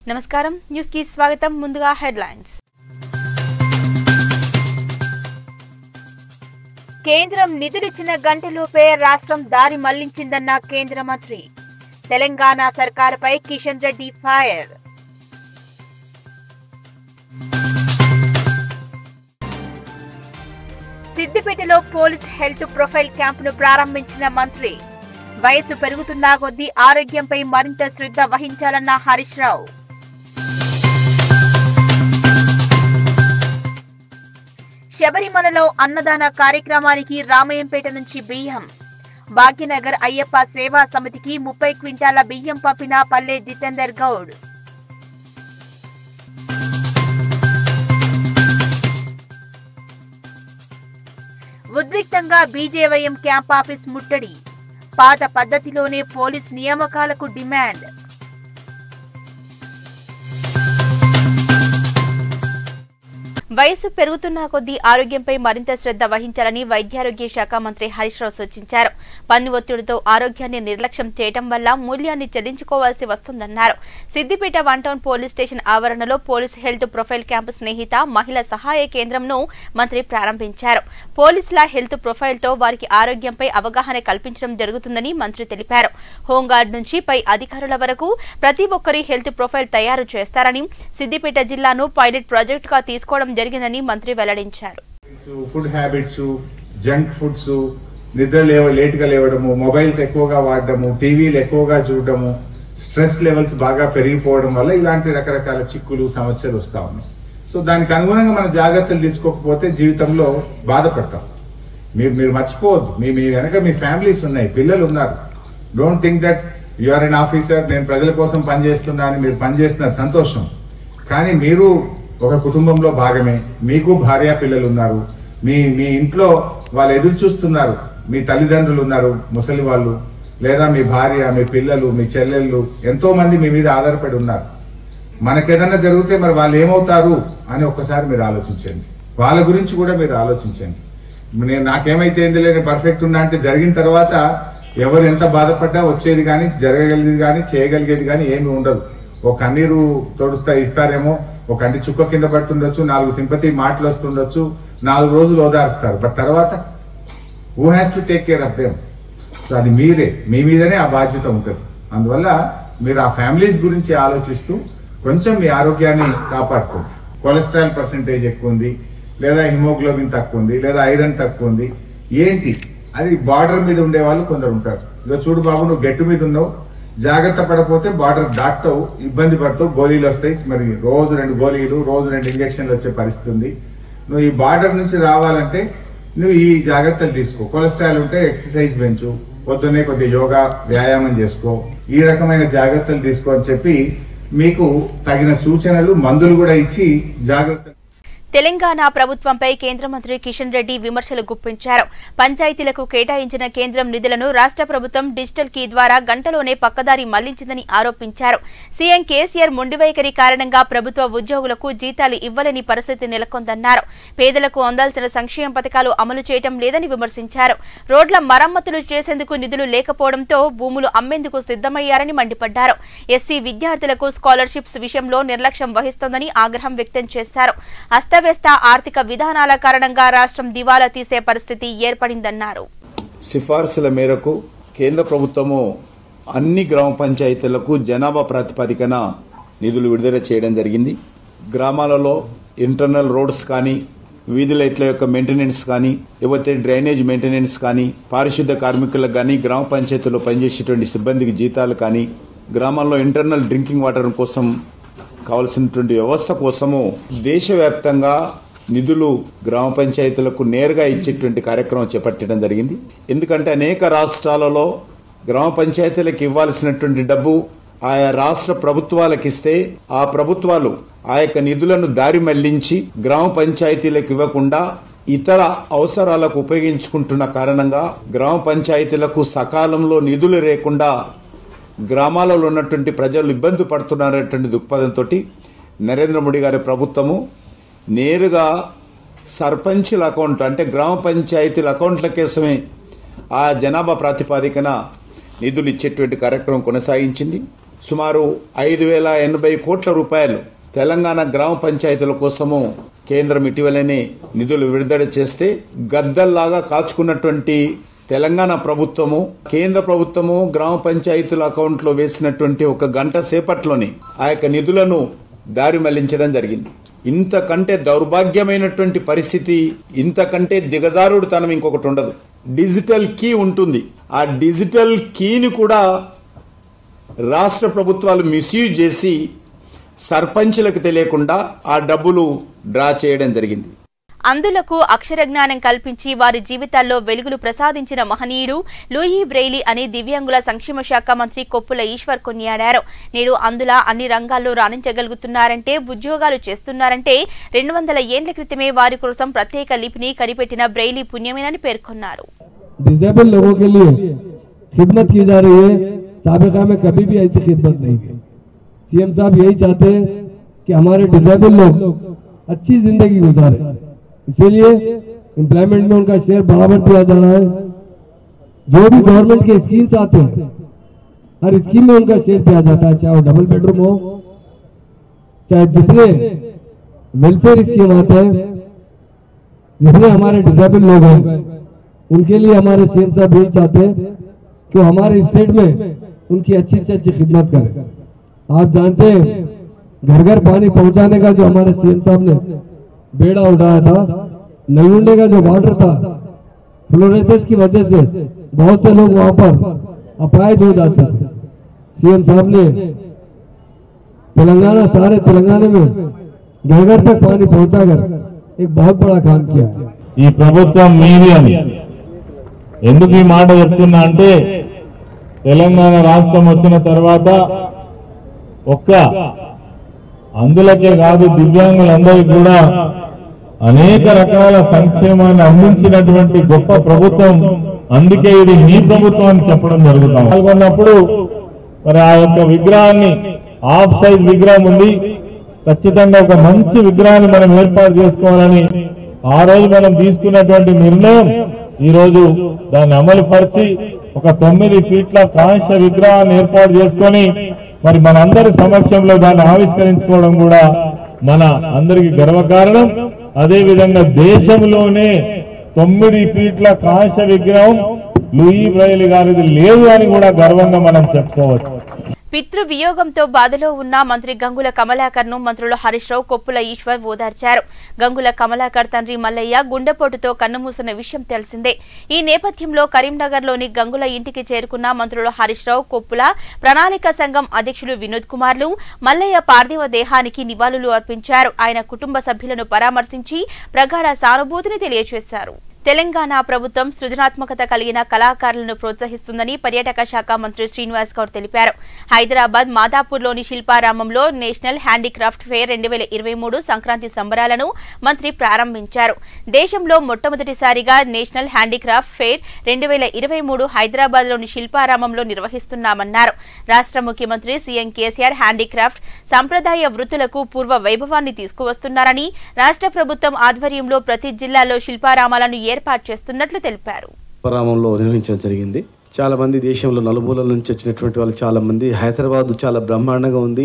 నమస్కారం న్యూస్ కి స్వాగతం ముందుగా హెడ్లైన్స్ కేంద్రం నిధులిచ్చిన గంటలోపే రాష్ట్రం దారి మళ్లించిందన్న కేంద్ర మంత్రి తెలంగాణ సర్కారుపై కిషన్ రెడ్డి ఫైర్ సిద్దిపేటలో పోలీస్ హెల్త్ ప్రొఫైల్ క్యాంపును ప్రారంభించిన మంత్రి వయసు పెరుగుతున్నా కొద్దీ ఆరోగ్యంపై మరింత శ్రద్ధ వహించాలన్న హరీష్ రావు శబరిమలలో అన్నదాన కార్యక్రమానికి రామయంపేట నుంచి బియ్యం భాగ్యనగర్ అయ్యప్ప సేవా సమితికి ముప్పై క్వింటాల బియ్యం పంపిన పల్లె జితేందర్ గౌడ్ ఉద్రిక్తంగా బీజేవైఎం క్యాంప్ ఆఫీస్ ముట్టడి పాత పద్ధతిలోనే పోలీస్ నియామకాలకు డిమాండ్ వయసు పెరుగుతున్న కొద్దీ ఆరోగ్యంపై మరింత శ్రద్ధ వహించాలని వైద్యారోగ్య శాఖ మంత్రి హరీష్ రావు సూచించారు పన్ను ఒత్తిడితో ఆరోగ్యాన్ని నిర్లక్ష్యం చేయటం వల్ల మూల్యాన్ని చెల్లించుకోవాల్సి వస్తుందన్నారు Siddipet one town police station ఆవరణలో police health profile camp Snehitha మహిళా సహాయ కేంద్రంను మంత్రి ప్రారంభించారు పోలీసుల హెల్త్ ప్రొఫైల్తో వారికి ఆరోగ్యంపై అవగాహన కల్పించడం జరుగుతుందని మంత్రి తెలిపారు హోంగార్డ్ నుంచి పై అధికారుల వరకు ప్రతి ఒక్కరి హెల్త్ ప్రొఫైల్ తయారు చేస్తారని సిద్దిపేట జిల్లాను పైలట్ ప్రాజెక్టుగా తీసుకోవడం జరిగిందని మంత్రి వెల్లడించారు ఫుడ్ హ్యాబిట్స్ జంక్ ఫుడ్స్ నిద్ర లేవ లేట్గా లేవడము మొబైల్స్ ఎక్కువగా వాడడము టీవీలు ఎక్కువగా చూడడము స్ట్రెస్ లెవెల్స్ బాగా పెరిగిపోవడం వల్ల ఇలాంటి రకరకాల చిక్కులు సమస్యలు వస్తూ ఉన్నాయి సో దానికి అనుగుణంగా మన జాగ్రత్తలు తీసుకోకపోతే జీవితంలో బాధపడతాం మీరు మీరు మర్చిపోవద్దు మీ మీ వెనక మీ ఫ్యామిలీస్ ఉన్నాయి పిల్లలు ఉన్నారు don't think that you are an officer నేను ప్రజల కోసం పనిచేస్తున్నా అని మీరు పనిచేస్తున్నారు సంతోషం కానీ మీరు ఒక కుటుంబంలో భాగమే మీకు భార్య పిల్లలు ఉన్నారు మీ మీ ఇంట్లో వాళ్ళు ఎదురు చూస్తున్నారు మీ తల్లిదండ్రులు ఉన్నారు ముసలి వాళ్ళు లేదా మీ భార్య మీ పిల్లలు మీ చెల్లెళ్ళు ఎంతో మంది మీ మీద ఆధారపడి ఉన్నారు మనకేదన్నా జరిగితే మరి వాళ్ళు ఏమవుతారు అని ఒక్కసారి మీరు ఆలోచించండి వాళ్ళ గురించి కూడా మీరు ఆలోచించండి నేను నాకేమైతే ఏంది లేదు పర్ఫెక్ట్ ఉన్నా అంటే జరిగిన తర్వాత ఎవరు ఎంత బాధపడ్డా వచ్చేది కానీ జరగగలిగేది కానీ చేయగలిగేది కానీ ఏమి ఉండదు ఒక కన్నీరు తొడుస్తా ఇస్తారేమో ఒక కంటి చుక్క కింద పడుతుండొచ్చు నాలుగు సింపతి మాటలు వస్తుండొచ్చు నాలుగు రోజులు ఓదారుస్తారు బట్ తర్వాత who has to take care of them so అది మీరే మీ మీదనే ఆ బాధ్యత ఉంటుంది అందువల్ల మీరు ఆ ఫ్యామిలీస్ గురించి ఆలోచిస్తూ కొంచెం మీ ఆరోగ్యాన్ని కాపాడుకోండి కొలెస్ట్రాల్ పర్సంటేజ్ ఎక్కువ ఉంది లేదా హిమోగ్లోబిన్ తక్కువ ఉంది లేదా ఐరన్ తక్కువ ఉంది ఏంటి అది బార్డర్ మీద ఉండే వాళ్ళు కొందరు ఉంటారు ఇక చూడు బాబు నువ్వు గట్టు మీద ఉన్నావు జాగ్రత్త పడపోతే బార్డర్ దాటుతావు ఇబ్బంది పడతావు గోళీలు వస్తాయి మరి రోజు రెండు గోళీలు రోజు రెండు ఇంజక్షన్లు వచ్చే పరిస్థితి ఉంది నువ్వు ఈ బార్డర్ నుంచి రావాలంటే నువ్వు ఈ జాగ్రత్తలు తీసుకో కొలెస్ట్రాల్ ఉంటే ఎక్సర్సైజ్ పెంచు పొద్దున్నే కొద్దిగా యోగా వ్యాయామం చేసుకో ఈ రకమైన జాగ్రత్తలు తీసుకో అని చెప్పి మీకు తగిన సూచనలు మందులు కూడా ఇచ్చి జాగ్రత్త తెలంగాణ ప్రభుత్వంపై కేంద్ర మంత్రి కిషన్ రెడ్డి విమర్శలు గుప్పించారు పంచాయతీలకు కేటాయించిన కేంద్రం నిధులను రాష్ట్ర ప్రభుత్వం డిజిటల్ కీ ద్వారా గంటలోనే పక్కదారి మళ్లించిందని ఆరోపించారు సీఎం కేసీఆర్ మొండివైఖరి కారణంగా ప్రభుత్వ ఉద్యోగులకు జీతాలు ఇవ్వలేని పరిస్థితి నెలకొందన్నారు పేదలకు అందాల్సిన సంక్షేమ పథకాలు అమలు చేయటం లేదని విమర్శించారు రోడ్ల మరమ్మతులు చేసేందుకు నిధులు లేకపోవడంతో భూములు అమ్మేందుకు సిద్దమయ్యారని మండిపడ్డారు ఎస్సీ విద్యార్థులకు స్కాలర్షిప్స్ విషయంలో నిర్లక్ష్యం వహిస్తోందని ఆగ్రహం వ్యక్తం చేశారు అస్తవ్యస్త ఆర్థిక విధానాల కారణంగా రాష్ట్రం దివాలా తీసే పరిస్థితి ఏర్పడిందన్నారు సిఫార్సుల మేరకు కేంద్ర ప్రభుత్వము అన్ని గ్రామ పంచాయతీలకు జనాభా ప్రాతిపదికన నిధులు విడుదల చేయడం జరిగింది గ్రామాలలో ఇంటర్నల్ రోడ్స్ కానీ వీధి లైట్ల యొక్క మెయింటెనెన్స్ కానీ లేకపోతే డ్రైనేజ్ మెయింటెనెన్స్ కానీ పారిశుద్ధ కార్మికులకు కానీ గ్రామ పంచాయతీలో పనిచేసేటువంటి సిబ్బందికి జీతాలు కానీ గ్రామాల్లో ఇంటర్నల్ డ్రింకింగ్ వాటర్ కోసం కావలసినటువంటి వ్యవస్థ కోసము దేశవ్యాప్తంగా నిధులు గ్రామ పంచాయతీలకు నేరుగా ఇచ్చేటువంటి కార్యక్రమం చేపట్టడం జరిగింది ఎందుకంటే అనేక రాష్ట్రాలలో గ్రామ పంచాయతీలకు ఇవ్వాల్సినటువంటి డబ్బు ఆయా రాష్ట్ర ప్రభుత్వాలకు ఇస్తే ఆ ప్రభుత్వాలు ఆ యొక్క నిధులను దారి మళ్లించి గ్రామ పంచాయతీలకు ఇవ్వకుండా ఇతర అవసరాలకు ఉపయోగించుకుంటున్న కారణంగా గ్రామ పంచాయతీలకు సకాలంలో నిధులు లేకుండా గ్రామాలలో ఉన్నటువంటి ప్రజలు ఇబ్బంది పడుతున్నారనేటువంటి దృక్పథంతో నరేంద్ర మోడీ గారి ప్రభుత్వము నేరుగా సర్పంచుల అకౌంట్ అంటే గ్రామ పంచాయతీల అకౌంట్ల కోసమే ఆ జనాభా ప్రాతిపాదికన నిధులు ఇచ్చేటువంటి కార్యక్రమం కొనసాగించింది సుమారు ఐదు వేల ఎనభై కోట్ల రూపాయలు తెలంగాణ గ్రామ పంచాయతీల కోసము కేంద్రం ఇటీవలనే నిధులు విడుదల చేస్తే గద్దల్లాగా కాచుకున్నటువంటి తెలంగాణ ప్రభుత్వము కేంద్ర ప్రభుత్వము గ్రామ పంచాయతీల అకౌంట్లో వేసినటువంటి ఒక గంట సేపట్లోనే ఆ యొక్క నిధులను దారి మళ్లించడం జరిగింది ఇంతకంటే దౌర్భాగ్యమైనటువంటి పరిస్థితి ఇంతకంటే దిగజారుడుతనం ఇంకొకటి ఉండదు డిజిటల్ కీ ఉంటుంది ఆ డిజిటల్ కీని కూడా రాష్ట్ర ప్రభుత్వాలు మిస్యూజ్ చేసి సర్పంచులకు తెలియకుండా ఆ డబ్బులు డ్రా చేయడం జరిగింది అందులకు అక్షర జ్ఞానం కల్పించి వారి జీవితాల్లో వెలుగులు ప్రసాదించిన మహనీయుడు లూయి బ్రెయిలీ అని దివ్యాంగుల సంక్షేమ శాఖ మంత్రి కొప్పుల ఈశ్వర్ కొనియాడారు నేడు అందుల అన్ని రంగాల్లో రాణించగలుగుతున్నారంటే ఉద్యోగాలు చేస్తున్నారంటే రెండు వందల ఏండ్ల క్రితమే వారి కోసం ప్రత్యేక లిపిని కనిపెట్టిన బ్రెయిలీ పుణ్యమేనని పేర్కొన్నారు डिजेबल लोगों के लिए खिदमत की जा रही है सबका में कभी भी ऐसी खिदमत नहीं की सीएम साहब यही चाहते हैं कि हमारे डिजेबल लोग अच्छी जिंदगी गुजारे इसीलिए एम्प्लॉयमेंट में उनका शेयर बराबर दिया जा रहा है जो भी गवर्नमेंट के स्कीम्स आते हैं हर स्कीम में उनका शेयर दिया जाता है चाहे वो डबल बेडरूम हो चाहे जितने वेलफेयर स्कीम आते हैं जितने हमारे डिजेबल लोग हैं उनके लिए हमारे सीएम साहब यही चाहते हैं कि वो हमारे स्टेट में उनकी अच्छी से अच्छी खिदमत करें आप जानते हैं घर घर पानी पहुंचाने का जो हमारे सीएम साहब ने बेड़ा उठाया था नलुंडे का जो वाटर था फ्लोरेसिस की वजह से बहुत से लोग वहां पर अपाहिज हो जाते थे सीएम साहब ने तेलंगाना सारे तेलंगाना में घर घर तक पानी पहुंचाकर एक बहुत बड़ा काम किया है ఈ ప్రభుత్వం మీది అని ఎందుకు ఈ మాట చెప్తున్నా అంటే తెలంగాణ రాష్ట్రం వచ్చిన తర్వాత ఒక్క అందులకే కాదు దివ్యాంగులందరికీ కూడా అనేక రకాల సంక్షేమాన్ని అందించినటువంటి గొప్ప ప్రభుత్వం అందుకే ఇది మీ ప్రభుత్వం అని చెప్పడం జరుగుతాం పాల్గొన్నప్పుడు మరి ఆ యొక్క విగ్రహాన్ని హాఫ్ సైజ్ విగ్రహం ఉంది ఖచ్చితంగా ఒక మంచి విగ్రహాన్ని మనం ఏర్పాటు చేసుకోవాలని ఆ రోజు మనం తీసుకున్నటువంటి నిర్ణయం ఈ రోజు దాన్ని అమలు పరిచి ఒక తొమ్మిది ఫీట్ల కాంస్య విగ్రహాన్ని ఏర్పాటు చేసుకొని మరి మనందరి సమక్షంలో దాన్ని ఆవిష్కరించుకోవడం కూడా మన అందరికి గర్వకారణం అదే విధంగా దేశంలోనే తొమ్మిది ఫీట్ల కాంస్య విగ్రహం లూయి బ్రైలి గారిది లేదు అని కూడా గర్వంగా మనం చెప్పుకోవచ్చు పితృ వియోగంతో బాధలో ఉన్న మంత్రి గంగుల కమలాకర్ ను మంత్రులు హరీష్ రావు కొప్పుల ఈశ్వర్ ఓదార్చారు గంగుల కమలాకర్ తండ్రి మల్లయ్య గుండెపోటుతో కన్నుమూసిన విషయం తెలిసిందే ఈ నేపథ్యంలో కరీంనగర్లోని గంగుల ఇంటికి చేరుకున్న మంత్రులు హరీష్ రావు కొప్పుల ప్రణాళిక సంఘం అధ్యక్షులు వినోద్ కుమార్లు మల్లయ్య పార్థివ దేహానికి నివాళులు అర్పించారు ఆయన కుటుంబ సభ్యులను పరామర్శించి ప్రగాఢ సానుభూతిని తెలియజేశారు తెలంగాణ ప్రభుత్వం సృజనాత్మకత కలిగిన కళాకారులను ప్రోత్సహిస్తుందని పర్యాటక శాఖ మంత్రి శ్రీనివాస్ గౌడ్ తెలిపారు హైదరాబాద్ మాదాపూర్లోని శిల్పారామంలో నేషనల్ హ్యాండీక్రాఫ్ట్ ఫెయిర్ రెండు వేల ఇరవై మూడు సంక్రాంతి సంబరాలను మంత్రి ప్రారంభించారు దేశంలో మొట్టమొదటిసారిగా నేషనల్ హ్యాండీక్రాఫ్ట్ ఫెయిర్ రెండు వేల ఇరవై మూడు హైదరాబాద్లోని శిల్పారామంలో నిర్వహిస్తున్నామన్నారు రాష్ట్ర ముఖ్యమంత్రి సీఎం కేసీఆర్ హ్యాండీక్రాఫ్ట్ సంప్రదాయ వృత్తులకు పూర్వ వైభవాన్ని తీసుకువస్తున్నారని రాష్ట్ర ప్రభుత్వం ఆధ్వర్యంలో ప్రతి జిల్లాలో శిల్పారామాలను ఏర్పాటు చేస్తున్నట్లు తెలిపారు పరామంలో నిర్వహించడం జరిగింది చాలా మంది దేశంలో నలుమూలల నుంచి వచ్చినటువంటి వాళ్ళు చాలా మంది హైదరాబాద్ చాలా బ్రహ్మాండంగా ఉంది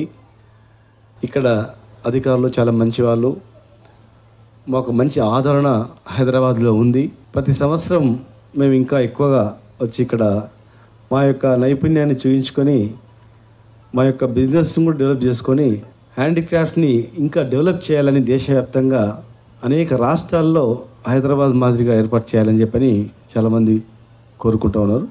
ఇక్కడ అధికారులు చాలా మంచి వాళ్ళు మాకు మంచి ఆదరణ హైదరాబాద్లో ఉంది ప్రతి సంవత్సరం మేము ఇంకా ఎక్కువగా వచ్చి ఇక్కడ మా యొక్క నైపుణ్యాన్ని చూపించుకొని మా యొక్క బిజినెస్ని కూడా డెవలప్ చేసుకొని హ్యాండిక్రాఫ్ట్ని ఇంకా డెవలప్ చేయాలని దేశవ్యాప్తంగా అనేక రాష్ట్రాల్లో హైదరాబాద్ మాదిరిగా ఏర్పాటు చేయాలని చెప్పని చాలామంది కోరుకుంటూ ఉన్నారు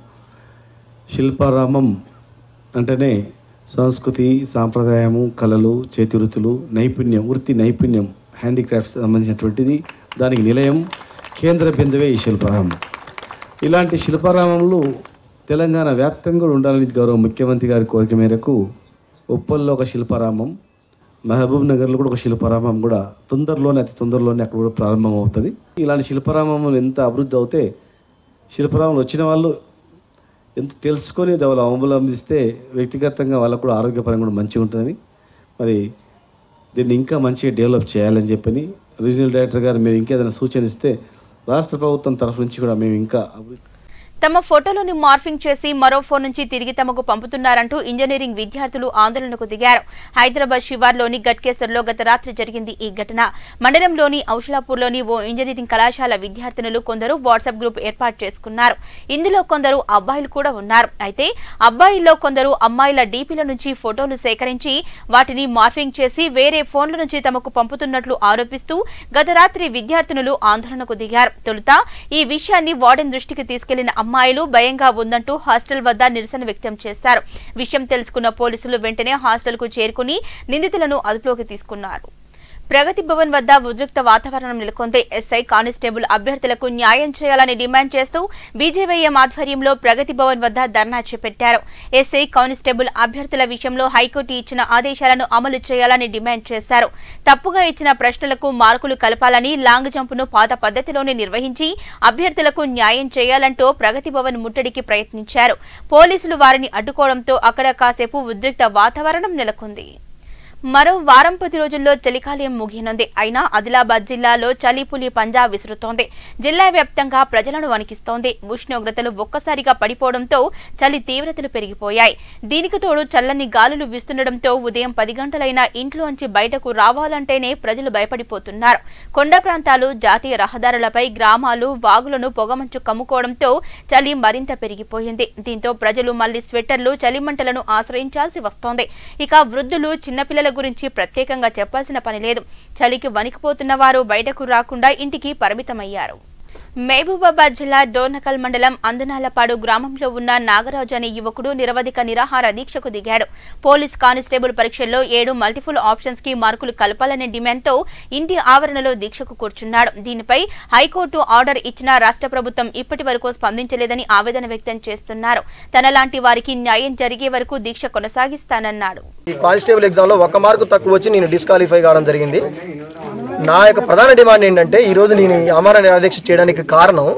శిల్పారామం అంటేనే సంస్కృతి సాంప్రదాయము కళలు చేతి వృత్తులు నైపుణ్యం వృత్తి నైపుణ్యం హ్యాండీక్రాఫ్ట్స్ సంబంధించినటువంటిది దానికి నిలయం కేంద్ర బిందువే ఈ శిల్పారామం ఇలాంటి శిల్పారామంలు తెలంగాణ వ్యాప్తంగా కూడా ఉండాలని గౌరవ ముఖ్యమంత్రి గారి కోరిక మేరకు ఉప్పల్లో ఒక శిల్పారామం మహబూబ్ నగర్లో కూడా ఒక శిల్పారామం కూడా తొందరలోనే అతి తొందరలోనే అక్కడ కూడా ప్రారంభం అవుతుంది ఇలాంటి శిల్పారామం ఎంత అభివృద్ధి అవుతే శిల్పారామంలో వచ్చిన వాళ్ళు ఎంత తెలుసుకొని వాళ్ళు అవలంబిస్తే వ్యక్తిగతంగా వాళ్ళకు కూడా ఆరోగ్యపరంగా కూడా మంచిగా ఉంటుందని మరి దీన్ని ఇంకా మంచిగా డెవలప్ చేయాలని చెప్పని రీజనల్ డైరెక్టర్ గారు మీరు ఇంకేదైనా సూచన ఇస్తే రాష్ట్ర ప్రభుత్వం తరఫు నుంచి కూడా మేము ఇంకా అభివృద్ధి తమ ఫోటోలను మార్ఫింగ్ చేసి మరో ఫోన్ నుంచి తిరిగి తమకు పంపుతున్నారంటూ ఇంజనీరింగ్ విద్యార్థులు ఆందోళనకు దిగారు హైదరాబాద్ శివార్లోని గట్కేసర్లో గత రాత్రి జరిగింది ఈ ఘటన మండలంలోని ఔషలాపూర్లోని ఓ ఇంజనీరింగ్ కళాశాల విద్యార్థినులు కొందరు వాట్సాప్ గ్రూప్ ఏర్పాటు చేసుకున్నారు ఇందులో కొందరు అబ్బాయిలు కూడా ఉన్నారు అయితే అబ్బాయిల్లో కొందరు అమ్మాయిల డీపీల నుంచి ఫోటోలు సేకరించి వాటిని మార్ఫింగ్ చేసి వేరే ఫోన్ల నుంచి తమకు పంపుతున్నట్లు ఆరోపిస్తూ గత రాత్రి విద్యార్థినులు ఆందోళనకు దిగారు తొలుత ఈ విషయాన్ని వార్డెన్ దృష్టికి తీసుకెళ్లిన అమ్మాయిలు భయంగా ఉందంటూ హాస్టల్ వద్ద నిరసన వ్యక్తం చేశారు విషయం తెలుసుకున్న పోలీసులు వెంటనే హాస్టల్కు చేరుకుని నిందితులను అదుపులోకి తీసుకున్నారు ప్రగతి భవన్ వద్ద ఉద్రిక్త వాతావరణం నెలకొంది ఎస్ఐ కానిస్టేబుల్ అభ్యర్థులకు న్యాయం చేయాలని డిమాండ్ చేస్తూ బీజేవైఎం ఆధ్వర్యంలో ప్రగతి భవన్ వద్ద ధర్నా చేపట్టారు ఎస్ఐ కానిస్టేబుల్ అభ్యర్థుల విషయంలో హైకోర్టు ఇచ్చిన ఆదేశాలను అమలు చేయాలని డిమాండ్ చేశారు తప్పుగా ఇచ్చిన ప్రశ్నలకు మార్కులు కలపాలని లాంగ్ జంపును పాత పద్ధతిలోనే నిర్వహించి అభ్యర్థులకు న్యాయం చేయాలంటూ ప్రగతి భవన్ ముట్టడికి ప్రయత్నించారు పోలీసులు వారిని అడ్డుకోవడంతో అక్కడ కాసేపు ఉద్రిక్త వాతావరణం నెలకొంది మరో వారం పది రోజుల్లో చలికాలం ముగియనుంది అయినా ఆదిలాబాద్ జిల్లాలో చలిపులి పంజా విసురుతోంది జిల్లా వ్యాప్తంగా ప్రజలను వణికిస్తోంది ఉష్ణోగ్రతలు ఒక్కసారిగా పడిపోవడంతో చలి తీవ్రతలు పెరిగిపోయాయి దీనికి తోడు చల్లని గాలులు వీస్తుండటంతో ఉదయం పది గంటలైనా ఇంట్లోంచి బయటకు రావాలంటేనే ప్రజలు భయపడిపోతున్నారు కొండ ప్రాంతాలు జాతీయ రహదారులపై గ్రామాలు వాగులను పొగమంచు కమ్ముకోవడంతో చలి మరింత పెరిగిపోయింది దీంతో ప్రజలు మళ్లీ స్వెట్టర్లు చలిమంటలను ఆశ్రయించాల్సి వస్తోంది ఇక వృద్ధులు చిన్నపిల్లల గురించి ప్రత్యేకంగా చెప్పాల్సిన పని లేదు చలికి వణికిపోతున్న వారు బయటకు రాకుండా ఇంటికి పరిమితమయ్యారు మహబూబాబాద్ జిల్లా డోర్నకల్ మండలం అందనాలపాడు గ్రామంలో ఉన్న నాగరాజు అనే యువకుడు నిరవధిక నిరాహార దీక్షకు దిగాడు పోలీస్ కానిస్టేబుల్ పరీక్షల్లో ఏడు మల్టిపుల్ ఆప్షన్స్ కి మార్కులు కలపాలనే డిమాండ్తో ఇంటి ఆవరణలో దీక్షకు కూర్చున్నాడు దీనిపై హైకోర్టు ఆర్డర్ ఇచ్చినా రాష్ట్ర ప్రభుత్వం ఇప్పటి వరకు స్పందించలేదని ఆవేదన వ్యక్తం చేస్తున్నారు తనలాంటి వారికి న్యాయం జరిగే వరకు దీక్ష కొనసాగిస్తానన్నాడు ఈ కానిస్టేబుల్ ఎగ్జామ్లో ఒక మార్కు తక్కువ వచ్చి నేను డిస్క్వాలిఫై కావడం జరిగింది నా యొక్క ప్రధాన డిమాండ్ ఏంటంటే ఈరోజు నేను ఈ అమర నిరాదీక్ష చేయడానికి కారణం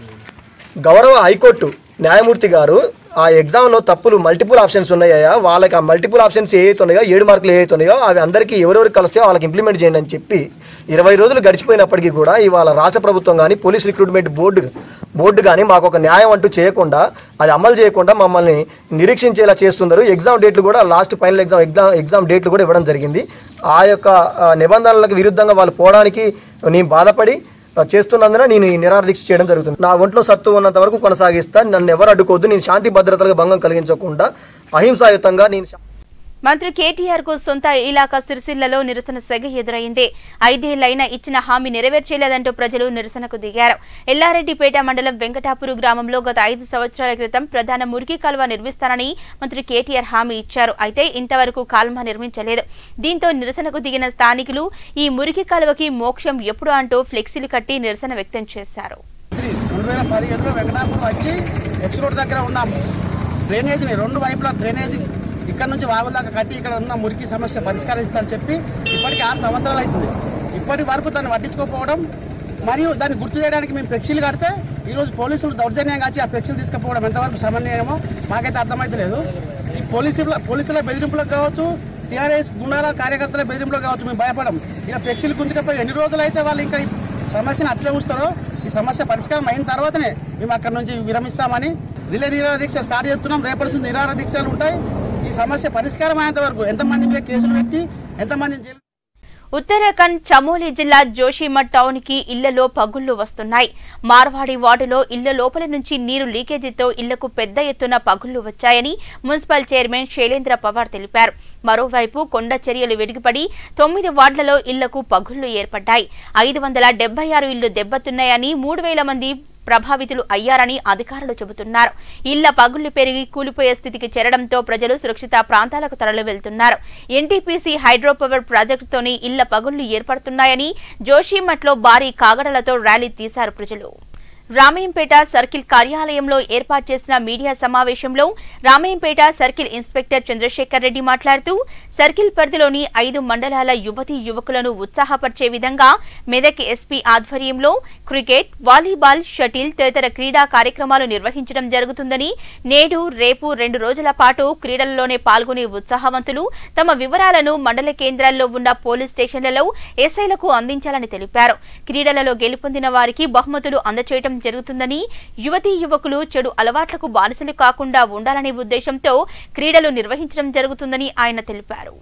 గౌరవ హైకోర్టు న్యాయమూర్తి గారు ఆ ఎగ్జామ్లో తప్పులు మల్టిపుల్ ఆప్షన్స్ ఉన్నాయా వాళ్ళకి ఆ మల్టిపుల్ ఆప్షన్స్ ఏ ఉన్నాయో ఏడు మార్కులు ఏ ఉన్నాయో అవి అందరికీ ఎవరెవరికి కలిస్తే వాళ్ళకి ఇంప్లిమెంట్ చేయండి అని చెప్పి ఇరవై రోజులు గడిచిపోయినప్పటికీ కూడా ఇవాళ రాష్ట్ర ప్రభుత్వం కానీ పోలీస్ రిక్రూట్మెంట్ బోర్డు బోర్డు కానీ మాకు ఒక న్యాయం అంటూ చేయకుండా అది అమలు చేయకుండా మమ్మల్ని నిరీక్షించేలా చేస్తున్నారు ఎగ్జామ్ డేట్లు కూడా last final exam exam exam డేట్లు కూడా ఇవ్వడం జరిగింది ఆ యొక్క ఆ, నిబంధనలకు విరుద్ధంగా వాళ్ళు పోవడానికి నేను బాధపడి ఆ, చేస్తున్నందున నేను ఈ నిరాదీక్ష చేయడం జరుగుతుంది నా ఒంట్లో సత్తు ఉన్నంత వరకు కొనసాగిస్తా నన్ను ఎవరు అడ్డుకోవద్దు నేను శాంతి భద్రతలకు భంగం కలిగించకుండా అహింసాయుతంగా నేను శా- మంత్రి కేటీఆర్ కు సొంత ఇలాకా సిరిసిల్లలో నిరసన సెగ ఎదురైంది ఐదేళ్లైనా ఇచ్చిన హామీ నెరవేర్చలేదంటూ ప్రజలు నిరసనకు దిగారు ఎల్లారెడ్డిపేట మండలం వెంకటాపురు గ్రామంలో గత ఐదు సంవత్సరాల క్రితం ప్రధాన మురికి కాల్వ నిర్మిస్తానని మంత్రి కేటీఆర్ హామీ ఇచ్చారు అయితే ఇంతవరకు కాల్వ నిర్మించలేదు దీంతో నిరసనకు దిగిన స్థానికులు ఈ మురికి కాలువకి మోక్షం ఎప్పుడు అంటూ ఫ్లెక్సీలు కట్టి నిరసన వ్యక్తం చేశారు రెండు వేల పదిహేడులో వెంకటాపురం వచ్చి ఎక్స్ రోడ్ దగ్గర ఉన్న డ్రైనేజీని రెండు వైపులా డ్రైనేజీ ఇక్కడ నుంచి వాగుల దాకా కట్టి ఇక్కడ ఉన్న మురికి సమస్య పరిష్కరిస్తానని చెప్పి ఇప్పటికి ఆరు సంవత్సరాలు అవుతుంది ఇప్పటి వరకు దాన్ని పట్టించుకోకపోవడం మరియు దాన్ని గుర్తు చేయడానికి మేము ఫ్లెక్సీలు కడితే ఈరోజు పోలీసులు దౌర్జన్యం కాచి ఆ ఫ్లెక్సీలు తీసుకుపోవడం ఎంతవరకు సమన్వయమో మాకైతే అర్థమైతలేదు ఈ పోలీసుల పోలీసుల బెదిరింపులకు కావచ్చు టీఆర్ఎస్ గుండాల కార్యకర్తల బెదిరింపులకు కావచ్చు మేము భయపడం ఇక ఫ్లెక్సీలు గుంజకపోయి ఎన్ని రోజులు అయితే వాళ్ళు ఇంకా ఈ సమస్యను అట్లే ఉంచుతారో ఈ సమస్య పరిష్కారం అయిన తర్వాతనే మేము అక్కడ నుంచి విరమిస్తామని రిలే నిరాహార దీక్ష స్టార్ట్ చేస్తున్నాం రేపటి నుంచి నిరాహార దీక్షలు ఉంటాయి ఈ సమస్య పరిష్కారం అయ్యేంత వరకు ఎంతమంది మీద కేసులు పెట్టి ఎంతమంది జైలు ఉత్తరాఖండ్ చమోలి జిల్లా జోషిమఠ్ టౌన్ కి ఇళ్లలో పగుళ్లు వస్తున్నాయి మార్వాడి వార్డులో ఇళ్ల లోపలి నుంచి నీరు లీకేజీతో ఇళ్లకు పెద్ద ఎత్తున పగుళ్లు వచ్చాయని మున్సిపల్ చైర్మన్ శైలేంద్ర పవార్ తెలిపారు మరోవైపు కొండ చర్యలు వెడిగిపడి తొమ్మిది వార్డులలో ఇళ్లకు పగుళ్లు ఏర్పడ్డాయి ఐదు వందల డెబ్బై ఆరు ఇళ్లు దెబ్బతిన్నాయని మూడు వేల మంది ప్రభావితులు అయ్యారని అధికారులు చెబుతున్నారు ఇళ్ల పగుళ్లు పెరిగి కూలిపోయే స్థితికి చేరడంతో ప్రజలు సురక్షిత ప్రాంతాలకు తరలి వెళ్తున్నారు ఎన్టీపీసీ హైడ్రో పవర్ ప్రాజెక్టుతోనే ఇళ్ల పగుళ్లు ఏర్పడుతున్నాయని జోషిమఠ్లో భారీ కాగడలతో ర్యాలీ తీశారు ప్రజలు రామయ్యంపేట సర్కిల్ కార్యాలయంలో ఏర్పాటు చేసిన మీడియా సమావేశంలో రామయ్యంపేట సర్కిల్ ఇన్స్పెక్టర్ చంద్రశేఖర్ రెడ్డి మాట్లాడుతూ సర్కిల్ పరిధిలోని ఐదు మండలాల యువతీ యువకులను ఉత్సాహపరిచే విధంగా మెదక్ ఎస్పీ ఆధ్వర్యంలో క్రికెట్ వాలీబాల్ షటిల్ తదితర క్రీడా కార్యక్రమాలు నిర్వహించడం జరుగుతుందని నేడు రేపు రెండు రోజుల పాటు క్రీడలలోనే పాల్గొనే ఉత్సాహవంతులు తమ వివరాలను మండల కేంద్రాల్లో ఉన్న పోలీస్ స్టేషన్లలో ఎస్ఐలకు అందించాలని తెలిపారు క్రీడలలో గెలుపొందిన వారికి బహుమతులు అందచేయడం జరుగుతుందని యువతీ యువకులు చెడు అలవాట్లకు బానిసలు కాకుండా ఉండాలనే ఉద్దేశంతో క్రీడలు నిర్వహించడం జరుగుతుందని ఆయన తెలిపారు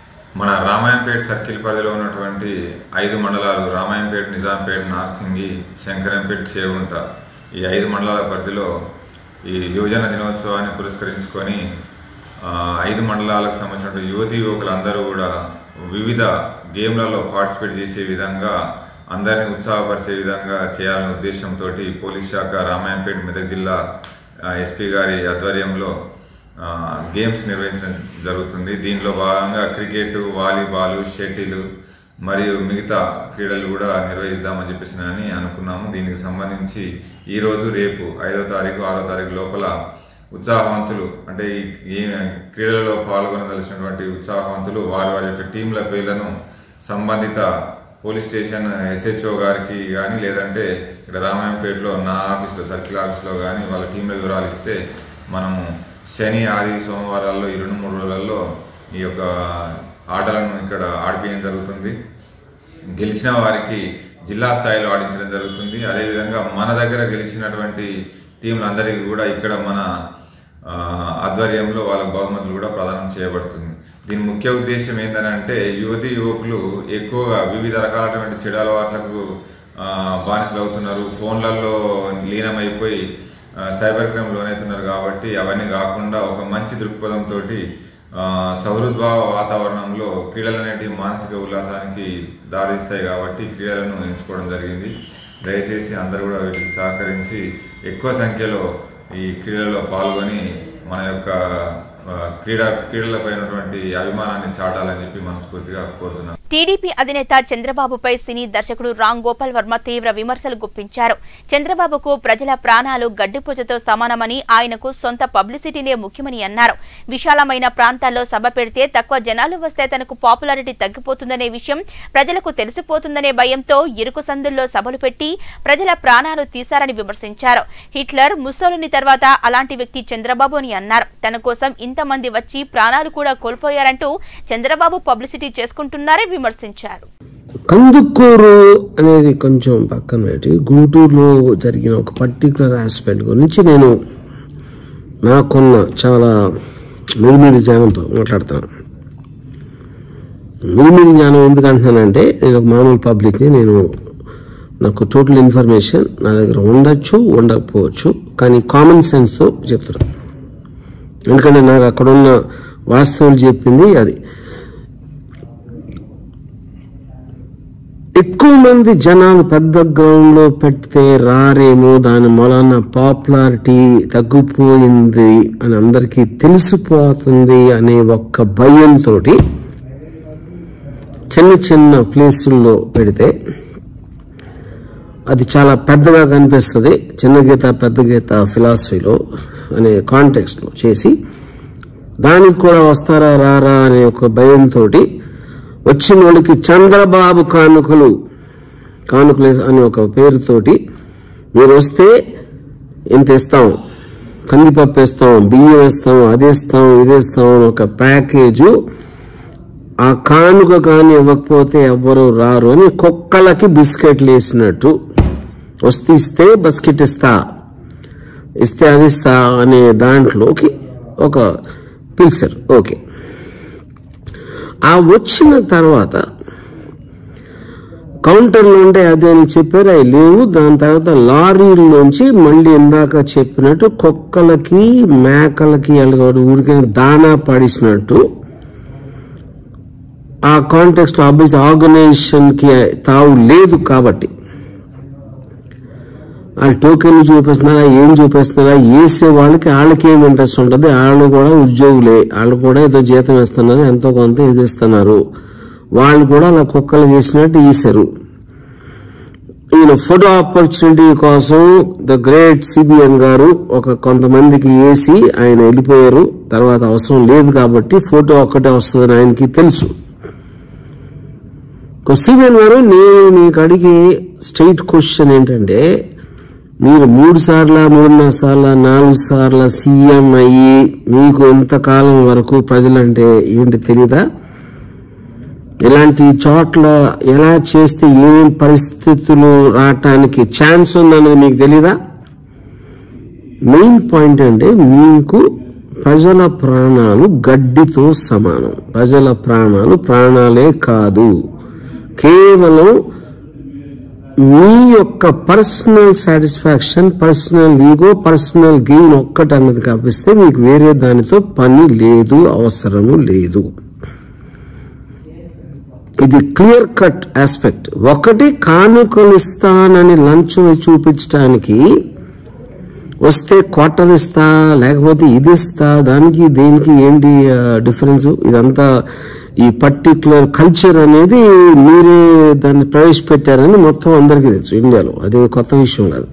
మన రామాయంపేట సర్కిల్ పరిధిలో ఉన్నటువంటి ఐదు మండలాలు రామాయంపేట నిజాంపేట నార్సింగి శంకరంపేట చేగుంట ఈ ఐదు మండలాల పరిధిలో ఈ యువజన దినోత్సవాన్ని పురస్కరించుకొని ఆ, ఐదు మండలాలకు సంబంధించిన యువతి యువకులందరూ కూడా వివిధ గేమ్లలో పార్టిసిపేట్ చేసే విధంగా అందరినీ ఉత్సాహపరిచే విధంగా చేయాలనే ఉద్దేశంతో పోలీస్ శాఖ రామాయంపేట మెదక్ జిల్లా ఆ, ఎస్పీ గారి ఆధ్వర్యంలో ఆ, గేమ్స్ నిర్వహించడం జరుగుతుంది దీనిలో భాగంగా క్రికెట్ వాలీబాల్ షటిల్ మరియు మిగతా క్రీడలు కూడా నిర్వహిద్దామని చెప్పేసి అని అనుకున్నాము దీనికి సంబంధించి ఈరోజు రేపు ఐదో తారీఖు ఆరో తారీఖు లోపల ఉత్సాహవంతులు అంటే ఈ ఈ క్రీడలలో పాల్గొనదలిసినటువంటి ఉత్సాహవంతులు వారి వారి యొక్క టీంల పేర్లను సంబంధిత పోలీస్ స్టేషన్ ఎస్హెచ్ఓ గారికి కానీ లేదంటే ఇక్కడ రామాయంపేటలో నా ఆఫీస్లో సర్కిల్ ఆఫీస్లో కానీ వాళ్ళ టీంల వివరాలు ఇస్తే మనము శని ఆది సోమవారాల్లో ఈ రెండు మూడు రోజులలో ఈ యొక్క ఆటలను ఇక్కడ ఆడిపించడం జరుగుతుంది గెలిచిన వారికి జిల్లా స్థాయిలో ఆడించడం జరుగుతుంది అదేవిధంగా మన దగ్గర గెలిచినటువంటి టీంలందరికీ కూడా ఇక్కడ మన ఆ, ఆధ్వర్యంలో వాళ్ళ బహుమతులు కూడా ప్రదానం చేయబడుతుంది దీని ముఖ్య ఉద్దేశం ఏంటంటే యువతి యువకులు ఎక్కువగా వివిధ రకాలైనటువంటి చెడు అలవాట్లకు ఆ, బానిసలు అవుతున్నారు ఫోన్లలో లీనమైపోయి ఆ, సైబర్ క్రైమ్ లోనవుతున్నారు కాబట్టి అవన్నీ కాకుండా ఒక మంచి దృక్పథంతో సౌహృద్భావ వాతావరణంలో క్రీడలు అనేటివి మానసిక ఉల్లాసానికి దారిస్తాయి కాబట్టి క్రీడలను ఎంచుకోవడం జరిగింది దయచేసి అందరూ కూడా వీటికి సహకరించి ఎక్కువ సంఖ్యలో ఈ క్రీడల్లో పాల్గొని మన యొక్క ఆ, క్రీడా క్రీడలపై ఉన్నటువంటి అభిమానాన్ని చాటాలని చెప్పి మనస్ఫూర్తిగా కోరుతున్నాను టీడీపీ అధినేత చంద్రబాబుపై సినీ దర్శకుడు రామ్ గోపాల్ వర్మ తీవ్ర విమర్శలు గుప్పించారు చంద్రబాబుకు ప్రజల ప్రాణాలు గడ్డిపూజతో సమానమని ఆయనకు సొంత పబ్లిసిటీనే ముఖ్యమని అన్నారు విశాలమైన ప్రాంతాల్లో సభ పెడితే తక్కువ జనాలు వస్తే తనకు పాపులారిటీ తగ్గిపోతుందనే విషయం ప్రజలకు తెలిసిపోతుందనే భయంతో ఇరుకు సందుల్లో సభలు పెట్టి ప్రజల ప్రాణాలు తీశారని విమర్శించారు హిట్లర్ ముస్సోలిని తర్వాత అలాంటి వ్యక్తి చంద్రబాబు అని అన్నారు తన కోసం ఇంతమంది వచ్చి ప్రాణాలు కూడా కోల్పోయారంటూ చంద్రబాబు పబ్లిసిటీ చేసుకుంటున్నారని విమర్శించారు కందుకూరు అనేది కొంచెం పక్కన పెట్టి గుంటూరులో జరిగిన ఒక పర్టికులర్ ఆస్పెక్ట్ గురించి నేను నాకున్న చాలా మిడిమిడి జ్ఞానంతో మాట్లాడుతున్నాను మిడిమిడి జ్ఞానం ఎందుకు అంటున్నానంటే నేను ఒక మామూలు పబ్లిక్ని నేను నాకు టోటల్ ఇన్ఫర్మేషన్ నా దగ్గర ఉండొచ్చు ఉండకపోవచ్చు కానీ కామన్ సెన్స్తో చెప్తున్నాను ఎందుకంటే నాకు అక్కడ ఉన్న వాస్తవాలు చెప్పింది అది ఎక్కువ మంది జనాలు పెద్ద గ్రౌండ్ లో పెడితే రారేమో దాని మూలన పాపులారిటీ తగ్గిపోయింది అని అందరికీ తెలిసిపోతుంది అనే ఒక్క భయంతో చిన్న చిన్న ప్లేసుల్లో పెడితే అది చాలా పెద్దగా కనిపిస్తుంది చిన్న గీత పెద్ద గీత ఫిలాసఫీలో అనే కాంటెక్స్ట్లో చేసి దానికి కూడా వస్తారా రారా అనే ఒక భయంతో వచ్చిన వాళ్ళకి చంద్రబాబు కానుకలు కానుకలు అనే ఒక పేరుతోటి మీరు వస్తే ఇంత ఇస్తాం కందిపప్పు ఇస్తాం బియ్యం ఇస్తాం అది ఇస్తాం ఇది ఇస్తాం అని ఒక ప్యాకేజు ఆ కానుక కానీ ఇవ్వకపోతే ఎవ్వరు రారు అని కుక్కలకి బిస్కెట్లు వేసినట్టు వస్తే ఇస్తే బస్కెట్ ఇస్తా ఇస్తే అది ఇస్తా అనే దాంట్లోకి ఒక పిలిచారు ఓకే ఆ వచ్చిన తర్వాత కౌంటర్లు ఉంటే అదే అని చెప్పారు అవి లేవు దాని తర్వాత లారీల్లోంచి మళ్ళీ ఇందాక చెప్పినట్టు కుక్కలకి మేకలకి ఎలాగోడు ఊరికి దానా పడిసినట్టు ఆ కాంటెక్స్ట్ ఆబ్వియస్ ఆర్గనైజేషన్ కి తావు లేదు కాబట్టి వాళ్ళు టోకెన్లు చూపిస్తున్నారా ఏం చూపిస్తున్నారా వేసే వాళ్ళకి వాళ్ళకి ఏం ఇంట్రెస్ట్ ఉంటుంది వాళ్ళు కూడా ఉద్యోగులే వాళ్ళు కూడా ఏదో జీతం ఇస్తున్నారు ఎంతో కొంత ఇది ఇస్తున్నారు వాళ్ళు కూడా అలా కుక్కలు వేసినట్టు వేసారు ఈయన ఫోటో ఆపర్చునిటీ కోసం ద గ్రేట్ సిబిఎన్ గారు ఒక కొంతమందికి వేసి ఆయన వెళ్ళిపోయారు తర్వాత అవసరం లేదు కాబట్టి ఫోటో ఒక్కటే వస్తుందని ఆయనకి తెలుసు సిబిఎన్ గారు నేను మీకు అడిగే స్ట్రైట్ క్వశ్చన్ ఏంటంటే మీరు మూడు సార్ల మూడున్నర సార్ల నాలుగు సార్ల సీఎం అయ్యి మీకు ఎంతకాలం వరకు ప్రజలంటే ఏంటి తెలీదా ఇలాంటి చోట్ల ఎలా చేస్తే ఏమేం పరిస్థితులు రావటానికి ఛాన్స్ ఉందన్నది మీకు తెలీదా మెయిన్ పాయింట్ అంటే మీకు ప్రజల ప్రాణాలు గడ్డితో సమానం ప్రజల ప్రాణాలు ప్రాణాలే కాదు కేవలం మీ యొక్క personal satisfaction personal ego personal gain ఒక్కటి అన్నది కాపిస్తే మీకు వేరే దానితో పని లేదు అవసరము లేదు ఇది క్లియర్ కట్ ఆస్పెక్ట్ ఒకటి కానుకలు ఇస్తానని లంచం చూపించడానికి వస్తే క్వార్టర్ ఇస్తా లేకపోతే ఇది ఇస్తా దానికి దేనికి ఏంటి డిఫరెన్స్ ఇదంతా ఈ పర్టికులర్ కల్చర్ అనేది మీరే దాన్ని ప్రవేశపెట్టారని మొత్తం అందరికీ తెలుసు ఇండియాలో అది కొత్త విషయం కాదు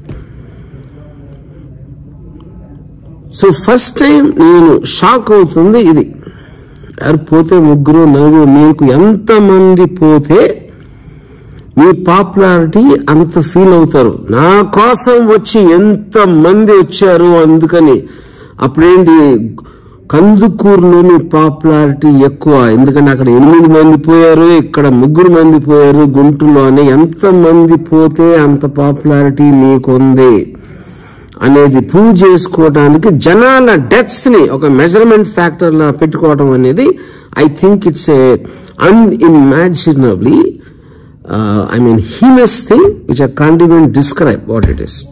సో ఫస్ట్ టైం నేను షాక్ అవుతుంది ఇది ఎవరు పోతే ముగ్గురు నలుగురు మీకు ఎంతమంది పోతే మీ పాపులారిటీ అంత ఫీల్ అవుతారు నా కోసం వచ్చి ఎంత మంది వచ్చారు అందుకని అప్పుడేంటి కందుకూరులోని పాపులారిటీ ఎక్కువ ఎందుకంటే అక్కడ ఎనిమిది మంది పోయారు ఇక్కడ ముగ్గురు మంది పోయారు గుంటూరులోనే ఎంత మంది పోతే అంత పాపులారిటీ మీకుంది అనేది ప్రూవ్ చేసుకోవడానికి జనాల డెత్స్ ని ఒక మెజర్మెంట్ ఫ్యాక్టర్ లా పెట్టుకోవడం అనేది I think it's a unimaginably I mean heinous thing which I can't even describe what it is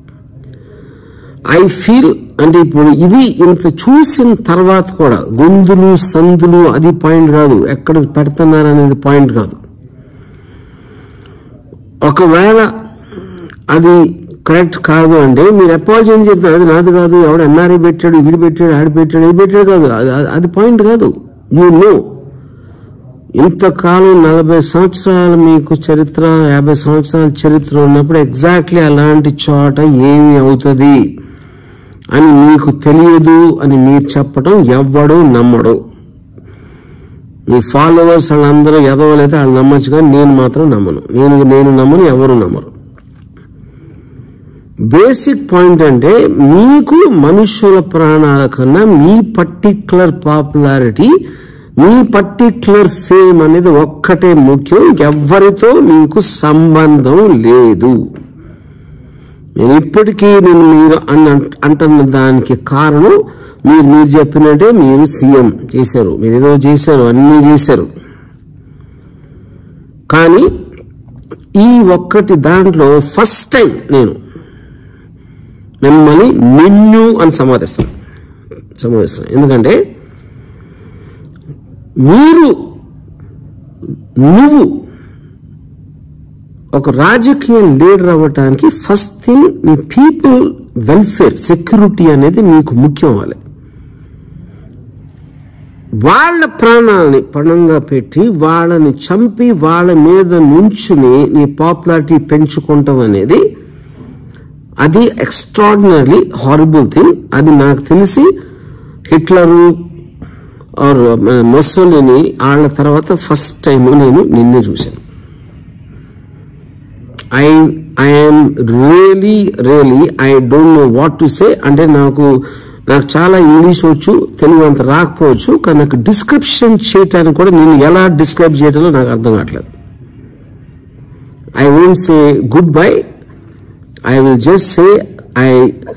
I feel అంటే ఇప్పుడు ఇది ఇంత చూసిన తర్వాత కూడా గొంతులు సందులు అది పాయింట్ కాదు ఎక్కడ పెడుతున్నారు అనేది పాయింట్ కాదు ఒకవేళ అది కరెక్ట్ కాదు అంటే మీరు అపాలజీ అని చెప్తారు అది నాది కాదు ఎవడు ఎన్ఆర్ఐ పెట్టాడు వీడు పెట్టాడు ఆడి పెట్టాడు ఇది పెట్టాడు కాదు అది- అది- అది పాయింట్ కాదు యూ నో ఇంతకాలం నలభై సంవత్సరాల మీకు చరిత్ర యాభై సంవత్సరాల చరిత్ర ఉన్నప్పుడు ఎగ్జాక్ట్లీ అలాంటి చోట ఏమి అవుతుంది అని మీకు తెలియదు అని మీరు చెప్పడం ఎవ్వడు నమ్మడు మీ ఫాలోవర్స్ వాళ్ళందరూ ఎదవలైతే వాళ్ళు నమ్మచ్చు కానీ నేను మాత్రం నమ్మను నేను నేను నమ్మను ఎవరు నమ్మరు బేసిక్ పాయింట్ అంటే మీకు మనుషుల ప్రాణాల కన్నా మీ పర్టిక్యులర్ పాపులారిటీ మీ పర్టిక్యులర్ ఫేమ్ అనేది ఒక్కటే ముఖ్యం ఎవ్వరితో మీకు సంబంధం లేదు నేను ఇప్పటికీ నేను మీరు అన్న అంటున్న దానికి కారణం మీరు మీరు చెప్పినట్టే మీరు సీఎం చేశారు మీరు ఏదో చేశారు అన్నీ చేశారు కానీ ఈ ఒక్కటి దాంట్లో ఫస్ట్ టైం నేను మిమ్మల్ని నిన్ను అని సమాధిస్తాను సమాధిస్తాను ఎందుకంటే మీరు నువ్వు ఒక రాజకీయ లీడర్ అవ్వటానికి ఫస్ట్ థింగ్ మీ పీపుల్ వెల్ఫేర్ సెక్యూరిటీ అనేది మీకు ముఖ్యం అవ్వాలి వాళ్ళ ప్రాణాలని పణంగా పెట్టి వాళ్ళని చంపి వాళ్ళ మీద నుంచుని నీ పాపులారిటీ పెంచుకుంటాం అనేది అది ఎక్స్ట్రాడినరీ హారబుల్ థింగ్ అది నాకు తెలిసి హిట్లరు ఆర్ మొసోలిని వాళ్ళ తర్వాత ఫస్ట్ టైం నేను నిన్నే చూశాను I I'm really really I don't know what to say అంటే నాకు నాకు చాలా ఇంగ్లీష్ వచ్చు తెలుగు అంత రాకపోవచ్చు కానీ నాకు డిస్క్రిప్షన్ చేయటానికి కూడా నేను ఎలా డిస్క్రైబ్ చేయడంలో నాకు అర్థం కావట్లేదు I won't say good bye I will just say I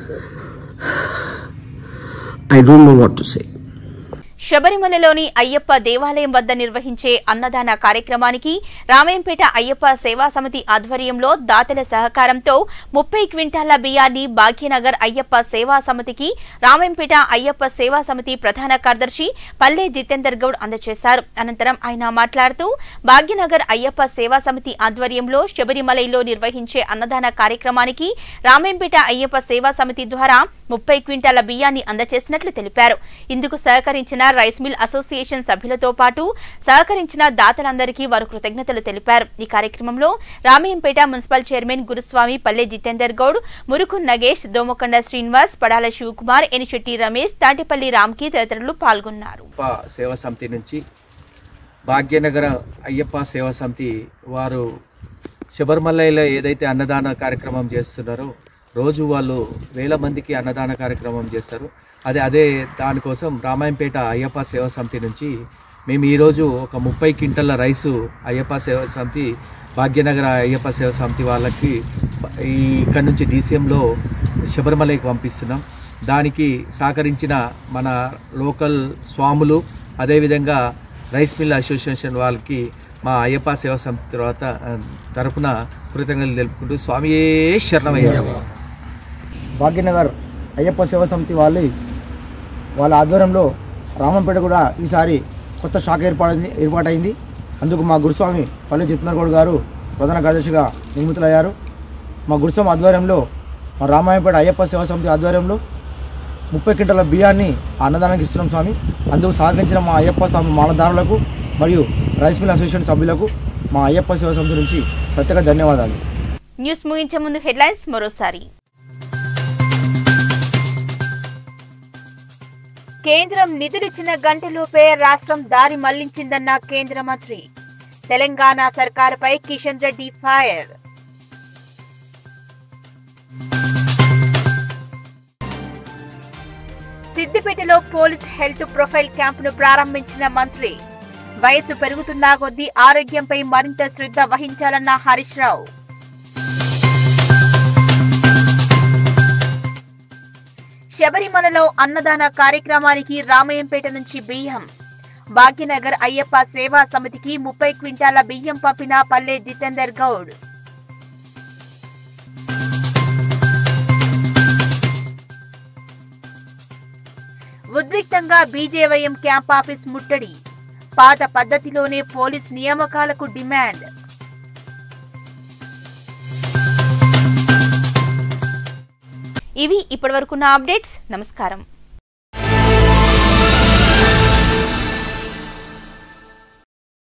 I don't know what to say శబరిమలలోని అయ్యప్ప దేవాలయం వద్ద నిర్వహించే అన్నదాన కార్యక్రమానికి రామేంపేట అయ్యప్ప సేవా సమితి ఆధ్వర్యంలో దాతల సహకారంతో ముప్పై క్వింటాల బియ్యాన్ని భాగ్యనగర్ అయ్యప్ప సేవా సమితికి రామేంపేట అయ్యప్ప సేవా సమితి ప్రధాన కార్యదర్శి పల్లె జితేందర్ గౌడ్ అందజేశారు అనంతరం ఆయన మాట్లాడుతూ భాగ్యనగర్ అయ్యప్ప సేవా సమితి ఆధ్వర్యంలో శబరిమలలో నిర్వహించే అన్నదాన కార్యక్రమానికి రామేంపేట అయ్యప్ప సేవా సమితి ద్వారా ముప్పై క్వింటాల బియ్యాన్ని అందజేసినట్లు తెలిపారు ఇందుకు సహకరించిన రైస్ మిల్ అసోసియేషన్ సభ్యులతో పాటు సహకరించిన దాతలందరికీ వారు కృతజ్ఞతలు తెలిపారు ఈ కార్యక్రమంలో రామయ్యంపేట మున్సిపల్ చైర్మన్ గురుస్వామి పల్లె జితేందర్ గౌడ్ మురుకు నగేష్ దోమకొండ శ్రీనివాస్ పడాల శివకుమార్ ఎనిశెట్టి రమేష్ తాటిపల్లి రామ్కి తదితరులు పాల్గొన్నారు అయ్యప్ప సేవా సమితి నుంచి భాగ్యనగర అయ్యప్ప సేవా సమితి వారు శబరిమలలో ఏదైతే అన్నదాన కార్యక్రమం చేస్తున్నారో రోజు వాళ్ళు వేల మందికి అన్నదాన కార్యక్రమం చేస్తారు అదే అదే దానికోసం రామాయంపేట అయ్యప్ప సేవా సమితి నుంచి మేము ఈరోజు ఒక ముప్పై క్వింటల్ల రైసు అయ్యప్ప సేవ సమితి భాగ్యనగర అయ్యప్ప సేవ సమితి వాళ్ళకి ఈ ఇక్కడ నుంచి డీసీఎంలో శబరిమలైకి పంపిస్తున్నాం దానికి సహకరించిన మన లోకల్ స్వాములు అదేవిధంగా రైస్ మిల్ అసోసియేషన్ వాళ్ళకి మా అయ్యప్ప సేవ సమితి తర్వాత ఆ, తరపున కృతజ్ఞతలు తెలుపుకుంటూ స్వామియే శరణమయ్యప్ప భాగ్యనగర్ అయ్యప్ప సేవ సమితి వాళ్ళు వాళ్ళ ఆధ్వర్యంలో రామంపేట కూడా ఈసారి కొత్త శాఖ ఏర్పాటైంది ఏర్పాటైంది అందుకు మా గురుస్వామి పల్లె చిత్నరగౌడ్ గారు ప్రధాన కార్యదర్శిగా నియమితులయ్యారు మా గురుస్వామి ఆధ్వర్యంలో మా రామాయణపేట అయ్యప్ప సేవా సమితి ఆధ్వర్యంలో ముప్పై క్వింటాల బియ్యాన్ని ఆ అన్నదానానికి ఇస్తున్నాం స్వామి అందుకు సహకరించిన మా అయ్యప్ప స్వామి మాలదారులకు మరియు రైస్ మిల్ అసోసియేషన్ సభ్యులకు మా అయ్యప్ప సేవా సమితి నుంచి ప్రత్యేక ధన్యవాదాలు న్యూస్ ముగించే ముందు హెడ్లైన్స్ మరోసారి కేంద్రం నిధులిచ్చిన గంటలోపే రాష్ట్రం దారి మళ్లించిందన్న కేంద్ర మంత్రి తెలంగాణ సర్కారుపై కిషన్ రెడ్డి ఫైర్ సిద్దిపేటలో పోలీస్ హెల్త్ ప్రొఫైల్ క్యాంపును ప్రారంభించిన మంత్రి వయసు పెరుగుతున్నా కొద్దీ ఆరోగ్యంపై మరింత శ్రద్ధ వహించాలన్న హరీష్ రావు శబరిమలలో అన్నదాన కార్యక్రమానికి రామయంపేట నుంచి బియ్యం భాగ్యనగర్ అయ్యప్ప సేవా సమితికి ముప్పై క్వింటాల బియ్యం పంపిన పల్లె జితేందర్ గౌడ్ ఉద్రిక్తంగా బీజేవైఎం క్యాంప్ ఆఫీస్ ముట్టడి పాత పద్ధతిలోనే పోలీస్ నియామకాలకు డిమాండ్ ఇవి ఇప్పటివరకున్న అప్డేట్స్ నమస్కారం